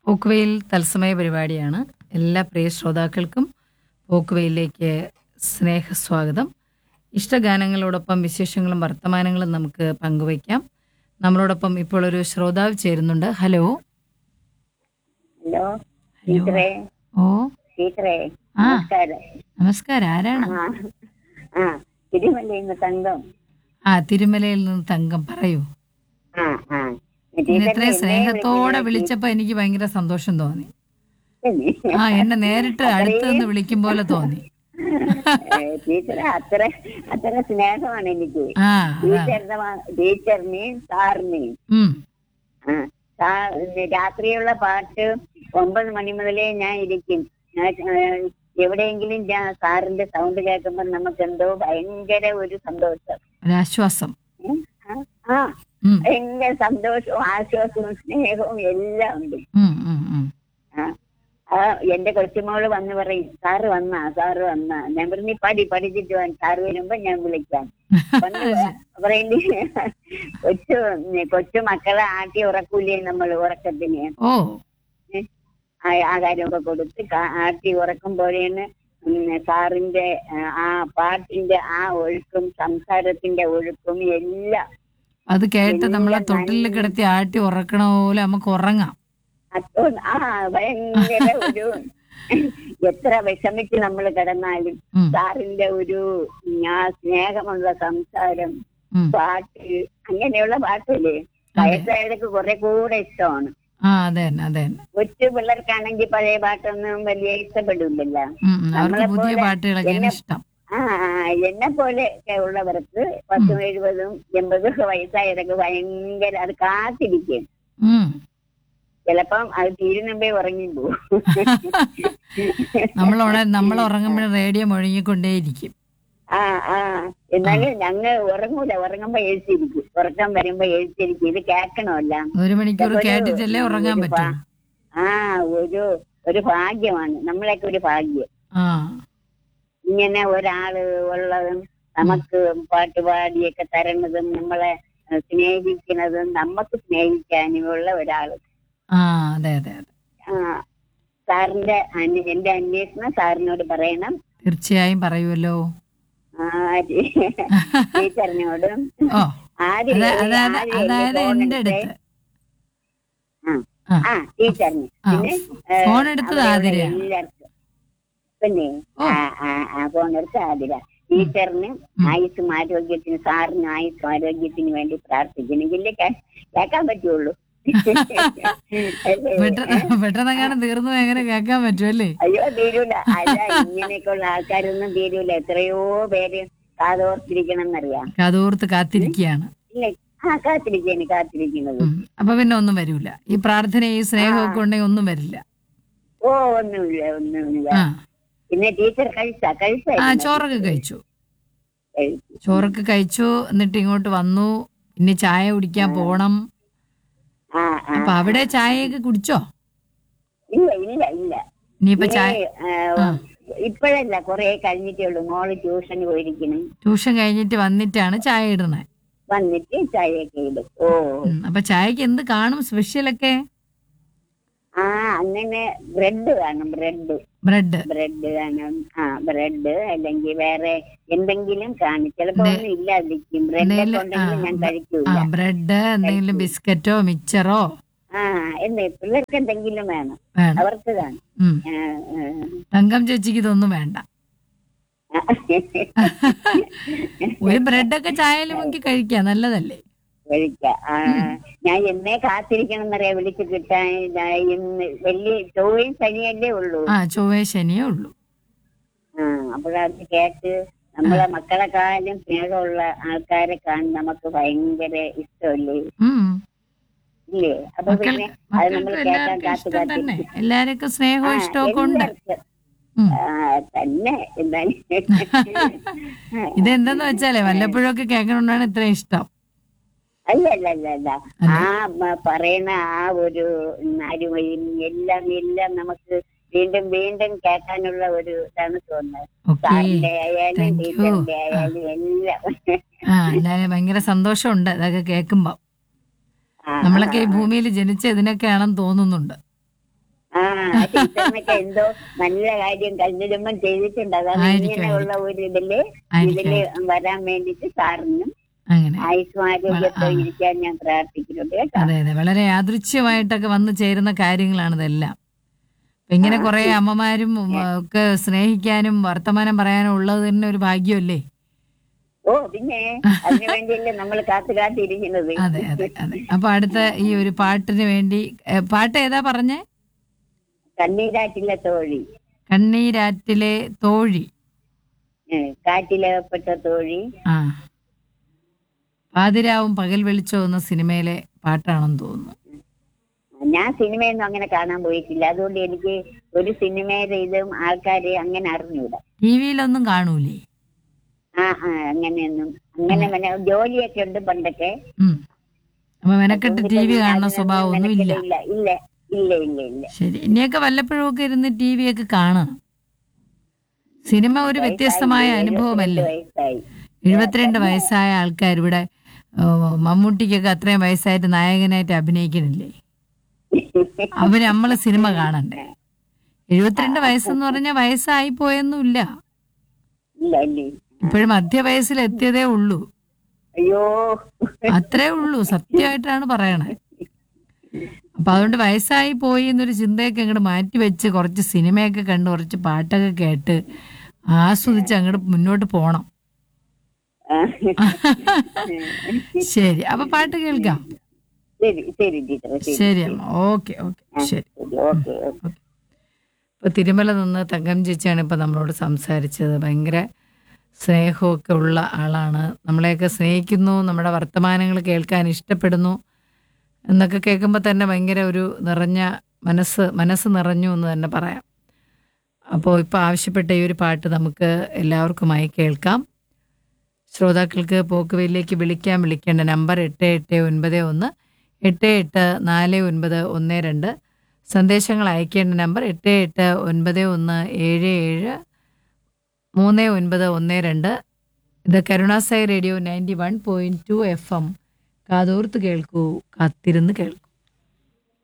പോക്കുവെയിൽ തത്സമയ പരിപാടിയാണ് എല്ലാ പ്രിയ ശ്രോതാക്കൾക്കും പോക്കുവെയിലേക്ക് സ്നേഹസ്വാഗതം ഇഷ്ടഗാനങ്ങളോടൊപ്പം വിശേഷങ്ങളും വർത്തമാനങ്ങളും നമുക്ക് പങ്കുവയ്ക്കാം നമ്മളോടൊപ്പം ഇപ്പോൾ ഒരു ശ്രോതാവ് ചേരുന്നുണ്ട് ഹലോ ഹലോ ഹലോ ടീച്ചറേ ഓ ടീച്ചറേ ആ. നമസ്കാരം നമസ്കാരം ആരാണ് ആ ആ തിരുമലയിന്ന് തങ്കം ആ തിരുമലയിൽ നിന്ന് തങ്കം പറയൂ ആ ആ ഇന്ന് ടീച്ചറിനെ ഇത്രയും എന്നെ സ്നേഹത്തോടെ വിളിക്കുന്നത് വിളിച്ചപ്പോ എനിക്ക് ഭയങ്കര സന്തോഷം തോന്നി ടീച്ചറിനെ. ആ എന്നെ നേരിട്ട് അടുത്ത് നിന്ന് വിളിക്കും പോലെ തോന്നി ഏ, ടീച്ചറെ അത്ര അത്ര സ്നേഹമാണ് എനിക്ക് ആ അതാ. ടീച്ചറിന്റെ മാ- ടീച്ചറിനെയും സാറിനെയും ഉം ആ സാ- രാത്രിയുള്ള പാട്ട് ഒമ്പത് മണി മുതലേ ഞാൻ ഇരിക്കും ഞാൻ ഏ, എവിടെയെങ്കിലും ഞാൻ സാറിന്റെ സൗണ്ട് കേൾക്കുമ്പോൾ നമുക്ക് എന്തോ ഭയങ്കര ഒരു സന്തോഷം ഒരാശ്വാസം ഉം. ആ, ആ ഉം ഭയങ്കര സന്തോഷവും ആശ്വാസവും സ്നേഹവും എല്ലാം ഉണ്ട് ഉം ഉം ഉം ആ ആ എന്റെ കൊച്ചുമോള് വന്ന് പറയും സാറ് വന്നാ സാറ് വന്നാ ഞാൻ പറഞ്ഞു പടി പഠിച്ചിട്ട് വാ സാറ് വരുമ്പോ ഞാൻ വിളിക്കാം വന്ന് പറയുന്നു കൊച്ചു കൊച്ചു മക്കളെ ആട്ടി ഉറക്കൂലേ നമ്മൾ ഉറക്കത്തിന് ഓ ആ- ആഹാരമൊക്കെ കൊടുത്ത് കാ- ആട്ടി ഉറക്കുമ്പോഴേന്ന് ഉം സാറിന്റെ ആ, ആ പാട്ടിന്റെ ആ ഒഴുക്കും സംസാരത്തിന്റെ ഒഴുക്കും എല്ലാം അത് കേട്ട് നമ്മളെ തൊട്ടിലിൽ കിടത്തി ആട്ടി ഉറക്കണ പോലെ നമുക്ക് ഉറങ്ങാം അത്തോ ആ ഭയങ്കര ഒരു എത്ര വിഷമിച്ച് നമ്മൾ കിടന്നാലും ഉം, സാറിന്റെ ഒരു ഉം, ആ സ്നേഹമുള്ള സംസാരം ഉം. പാട്ട് അങ്ങനെയുള്ള പാട്ടില്ലേ വയസ്സായവർക്ക് കുറെ കൂടെ ഇഷ്ടമാണ് ആ അതെ തന്നെ അതെ തന്നെ കൊച്ചു പിള്ളേർക്കാണെങ്കിൽ പഴയ പാട്ടൊന്നും വലിയ ഇഷ്ടപ്പെടില്ലല്ലോ ഉം, ഉം. അവർക്ക് നമ്മളെ പുതിയ പോലെ പാട്ടുകളൊക്കെയാണ് എന്നെ- ഇഷ്ടം ആ ആ, എന്നെ പോലെ ഒക്കെ ഉള്ളവർക്ക് പത്തും എഴുപതും എൺപതും വയസ്സായവരൊക്കെ ഭയങ്കര അത് കാത്തിരിക്കും ഉം. ചിലപ്പം അത് തീരുന്നുമ്പേ ഉറങ്ങി പോകും നമ്മൾ ഉണ നമ്മൾ ഉറങ്ങുമ്പോൾ റേഡിയോ മുഴങ്ങിക്കൊണ്ടേയിരിക്കും ആ ആ എന്നാലും ഞങ്ങൾ ഉറങ്ങൂല ഉറങ്ങുമ്പോ എഴുത്തിരിക്കും ഉറക്കം വരുമ്പോ എഴുത്തിരിക്കും ഇത് കേൾക്കണമല്ല ഒരു മണിക്കൂർ ഒരു- കേട്ടിട്ടല്ലേ ഉറങ്ങാൻ ഒരു പറ്റൂ ആ ഒരു ഒരു ഭാഗ്യമാണ് നമ്മളെയൊക്കെ ഒരു ഭാഗ്യം ആ ഇങ്ങനെ ഒരാള് ഉള്ളതും നമുക്ക് പാട്ടുപാടിയൊക്കെ തരണതും നമ്മളെ ഏഹ്, സ്നേഹിക്കുന്നതും നമുക്ക് സ്നേഹിക്കാനുമുള്ള ഒരാള് ആ അതെ അതെ അതെ ആ സാറിന്റെ അന്വ- എന്റെ അന്വേഷണം സാറിനോട് പറയണം തീർച്ചയായും പറയുമല്ലോ ആ ടീച്ചറിനോടും ഓ ആദ്യം അതെ അതായത് ആദ്യം എന്റെ അതായത് ഫോൺ എന്റെ എടുത്തേ. അടുത്ത് ആ ആ ആ ടീച്ചറിന് ആ, പിന്നെ ഏഹ്, ഫോൺ എടുത്തത് അവിടെയുള്ള ആതിരയാണ്. എല്ലാവർക്കും. പിന്നെ ഓ. ആ ആ ആ ഫോൺ എടുത്ത് ആതിര ടീച്ചറിന് ആയുസ്സും ആരോഗ്യത്തിന് സാറിന് ആയുസ്സും ആരോഗ്യത്തിന് വേണ്ടി പ്രാർത്ഥിക്കണമെങ്കിലേ കേ- കേൾക്കാൻ പറ്റുള്ളൂ അല്ലേ? പെട്ടെന്ന് പെട്ടെന്നെങ്ങാനും തീർന്നു എങ്ങനെ കേൾക്കാൻ പറ്റുമല്ലേ അയ്യോ തീരൂല അല്ല ഇങ്ങനെയൊക്കെയുള്ള ആൾക്കാരൊന്നും തീരൂല എത്രയോ പേര് കാതോർത്തിരിക്കണം എന്നറിയാം കതോർത്ത് കാത്തിരിക്കുകയാണ് ഇല്ലേ ആ കാത്തിരിക്കാണ് കാത്തിരിക്കുന്നത് ഉം. അപ്പൊ പിന്നെ ഒന്നും വരൂല ഈ പ്രാർത്ഥന ഈ സ്നേഹമൊക്കെ ഉണ്ടെങ്കിൽ ഒന്നും വരില്ല ഓ ഒന്നുമില്ല ഒന്നുമില്ല ആ പിന്നെ ടീച്ചർ കഴിച്ച കഴിച്ച ആ ചോറൊക്കെ കഴിച്ചു ചോറൊക്കെ കഴിച്ചു എന്നിട്ട് ഇങ്ങോട്ട് വന്നു ഇനി ചായ കുടിക്കാൻ പോണം ആ ആ അപ്പൊ അവിടെ ചായയൊക്കെ കുടിച്ചോ ഇല്ല ഇല്ല ഇല്ല ഇനിയിപ്പൊ ചായ ഇനി, ആ, ഇപ്പോഴല്ല കൊറേ കഴിഞ്ഞിട്ടേ ഉള്ളൂ മോള് ട്യൂഷന് പോയിരിക്കണം ട്യൂഷൻ കഴിഞ്ഞിട്ട് വന്നിട്ടാണ് ചായ ഇടണേ വന്നിട്ട് ചായയൊക്കെ ഇടും ഓ ഉം. അപ്പൊ ചായക്ക് എന്ത് കാണും സ്പെഷ്യലൊക്കെ ആ അങ്ങനെ ബ്രെഡ് വേണം ബ്രെഡ് ബ്രെഡ് ബ്രെഡ് വേണം ആ ബ്രെഡ് അല്ലെങ്കിൽ വേറെ എന്തെങ്കിലും കാണും ചിലപ്പോ ഒന്നും ഇല്ലാതിരിക്കും ബ്രെഡ് ഒക്കെ എന്തെങ്കിലും- ഉണ്ടെങ്കിൽ ഞാൻ ആ കഴിക്കൂല ബ്രെഡ് എന്തെങ്കിലും ബിസ്ക്കറ്റോ മിച്ചറോ ആ എന്നേ പിള്ളേർക്ക് എന്തെങ്കിലും വേണം വേണം അവർക്ക് കാണും ഉം. ആ, ആ. തങ്കം ചേച്ചിക്ക് ഇതൊന്നും വേണ്ട ഒരു ബ്രെഡൊക്കെ ചായയിൽ മുക്കി കഴിക്കാം നല്ലതല്ലേ കഴിക്കാം ആ ഞാൻ എന്നേ കാത്തിരിക്കണം എന്നറിയാം വിളിച്ച് കിട്ടാൻ ഇതാ ഇന്ന് വലിയ ചൊവ്വയും ശനിയല്ലേ ഉള്ളൂ ആ ചൊവ്വേ ശനിയേ ഉള്ളൂ ആ അപ്പോഴത് കേട്ട് നമ്മളെ മക്കളെക്കാളും സ്നേഹമുള്ള ആൾക്കാരെ കാണാൻ നമുക്ക് ഭയങ്കര ഇഷ്ടമല്ലേ ഉം. ഇല്ലേ അപ്പൊ മക്കൾ പിന്നെ അത് നമ്മൾ മക്കൾക്ക് കേൾക്കാൻ എല്ലാവർക്കും കാത്തു ഇഷ്ടം തന്നെ കാത്തിരിക്കും എല്ലാവർക്കും സ്നേഹവും ഇഷ്ടമൊക്കെ ഉണ്ട് എല്ലാവർക്കും. ഉം. ആ, തന്നെ എന്തായാലും ഇതെന്തെന്ന് വെച്ചാലേ വല്ലപ്പോഴൊക്കെ കേൾക്കണോണ്ടാണ് ഇത്രയും ഇഷ്ടം അല്ല അല്ല അല്ല അല്ല ആ മ- പറയണ ആ ഒരു അരുമയും എല്ലാം എല്ലാം നമുക്ക് വീണ്ടും വീണ്ടും കേൾക്കാനുള്ള ഒരു ഇതാണ് തോന്നുന്നത് ഓക്കെ സാറിന്റെ ആയാലും Thank you. ടീച്ചറിന്റെ ആയാലും എല്ലാം ആ എന്തായാലും ഭയങ്കര സന്തോഷമുണ്ട് അതൊക്കെ കേൾക്കുമ്പോ ആ, നമ്മളൊക്കെ ഈ ഭൂമിയിൽ ജനിച്ച ഇതിനൊക്കെയാണെന്ന് തോന്നുന്നുണ്ട് ആ ടീച്ചറിനൊക്കെ എന്തോ നല്ല കാര്യം കഴിഞ്ഞിടുമ്പം ചെയ്തിട്ടുണ്ട് അതാണ് ആയിരിക്കും, ഇങ്ങനെയുള്ള ഒരു ഇതില് ആയിരിക്കും, ഇതില് വരാൻ വേണ്ടിട്ട് സാറിനും അങ്ങനെ ആയുസ്സും ആരോഗ്യത്തോടെ ആ. ഇരിക്കാൻ ഞാൻ പ്രാർത്ഥിക്കുന്നുണ്ട് കേട്ടോ അതെ അതെ വളരെ യാദൃച്ഛമായിട്ടൊക്കെ വന്നു ചേരുന്ന കാര്യങ്ങളാണ് ഇതെല്ലാം അപ്പൊ ഇങ്ങനെ കുറെ അമ്മമാരും ഉം, ഒക്കെ സ്നേഹിക്കാനും വർത്തമാനം പറയാനും ഉള്ളത് തന്നെ ഒരു ഭാഗ്യമല്ലേ ഓ പിന്നെ അതിനു വേണ്ടിയല്ലേ നമ്മൾ കാത്തു കാത്തിരിക്കുന്നത് അതെ അതെ അതെ അപ്പൊ അടുത്ത ഈ ഒരു പാട്ടിന് വേണ്ടി ഏ, പാട്ട് ഏതാ പറഞ്ഞേ കണ്ണീരാറ്റിലെ തോഴി കണ്ണീരാറ്റിലെ തോഴി ഏ, കാറ്റിലകപ്പെട്ട തോഴി ആ പാതിരാവും പകൽ വെളിച്ചോ എന്ന സിനിമയിലെ പാട്ടാണെന്ന് തോന്നുന്നു ഞാൻ സിനിമയൊന്നും അങ്ങനെ കാണാൻ പോയിട്ടില്ല അതുകൊണ്ട് എനിക്ക് ഒരു സിനിമയുടെ ഇതും ആൾക്കാരെ അങ്ങനെ അറിഞ്ഞൂടാ ടി വിയിലൊന്നും കാണൂലേ ആ ആ അങ്ങനെയൊന്നും അങ്ങനെ പിന്നെ ജോലിയൊക്കെ ഉണ്ട് പണ്ടൊക്കെ ഉം അപ്പൊ മെനക്കെട്ട് ടി വി കാണുന്ന സ്വഭാവം ഒന്നും ഇല്ല ഇല്ല ഇല്ല ഇല്ല ഇല്ല ഇല്ല ശരി ഇനിയൊക്കെ വല്ലപ്പോഴും ഒക്കെ ഇരുന്ന് ടി വി ഒക്കെ കാണണം സിനിമ ഒരു വ്യത്യസ്തമായ അനുഭവമല്ലേ വയസ്സായി എഴുപത്തിരണ്ട് വയസ്സായ ആൾക്കാർ ഇവിടെ ആ, മമ്മൂട്ടിക്കൊക്കെ അത്രയും വയസ്സായിട്ട് നായകനായിട്ട് അഭിനയിക്കണില്ലേ അവര് നമ്മളെ സിനിമ കാണണ്ടേ എഴുപത്തിരണ്ട് വയസ്സെന്ന് പറഞ്ഞാൽ വയസ്സായി പോയൊന്നുമില്ല ഇല്ല ഇല്ലേ ഇപ്പോഴും മധ്യവയസ്സിൽ എത്തിയതേ ഉള്ളൂ അയ്യോ അത്രേ ഉള്ളൂ സത്യമായിട്ടാണ് പറയണേ അപ്പൊ അതുകൊണ്ട് വയസ്സായി പോയി എന്നൊരു ചിന്തയൊക്കെ അങ്ങോട്ട് മാറ്റി വെച്ച് കുറച്ച് സിനിമയൊക്കെ കണ്ട് കുറച്ച് പാട്ടൊക്കെ കേട്ട് ആസ്വദിച്ച് അങ്ങോട്ട് മുന്നോട്ട് പോണം ആ. ശരി അപ്പൊ പാട്ട് കേൾക്കാം ശരി ശരി ടീച്ചർ ശരി ശരി അമ്മ ഓക്കെ ഓക്കെ ശരി ശരി ഓക്കെ ഓക്കെ ഇപ്പൊ തിരുമല നിന്ന് തങ്കം ചേച്ചിയാണ് ഇപ്പൊ നമ്മളോട് സംസാരിച്ചത് ഭയങ്കര സ്നേഹമൊക്കെ ഉള്ള ആളാണ് നമ്മളെയൊക്കെ സ്നേഹിക്കുന്നു നമ്മുടെ വർത്തമാനങ്ങൾ കേൾക്കാൻ ഇഷ്ടപ്പെടുന്നു എന്നൊക്കെ കേൾക്കുമ്പോൾ തന്നെ ഭയങ്കര ഒരു നിറഞ്ഞ മനസ്സ് മനസ്സ് നിറഞ്ഞു എന്ന് തന്നെ പറയാം അപ്പോൾ ഇപ്പോൾ ആവശ്യപ്പെട്ട ഈ ഒരു പാട്ട് നമുക്ക് എല്ലാവർക്കുമായി കേൾക്കാം ശ്രോതാക്കൾക്ക് പോക്കുവയിലേക്ക് വിളിക്കാൻ വിളിക്കേണ്ട നമ്പർ എട്ട് എട്ട് ഒൻപത് ഒന്ന് എട്ട് എട്ട് നാല് ഒൻപത് ഒന്ന് രണ്ട് സന്ദേശങ്ങൾ അയക്കേണ്ട നമ്പർ എട്ട് എട്ട് ഒൻപത് ഒന്ന് ഏഴ് ഏഴ് മൂന്ന് ഒൻപത് ഒന്ന് രണ്ട് ഇത് കരുണാസായി radio ninety one point two F M കാതോർത്ത് കേൾക്കൂ കാത്തിരുന്ന് കേൾക്കൂ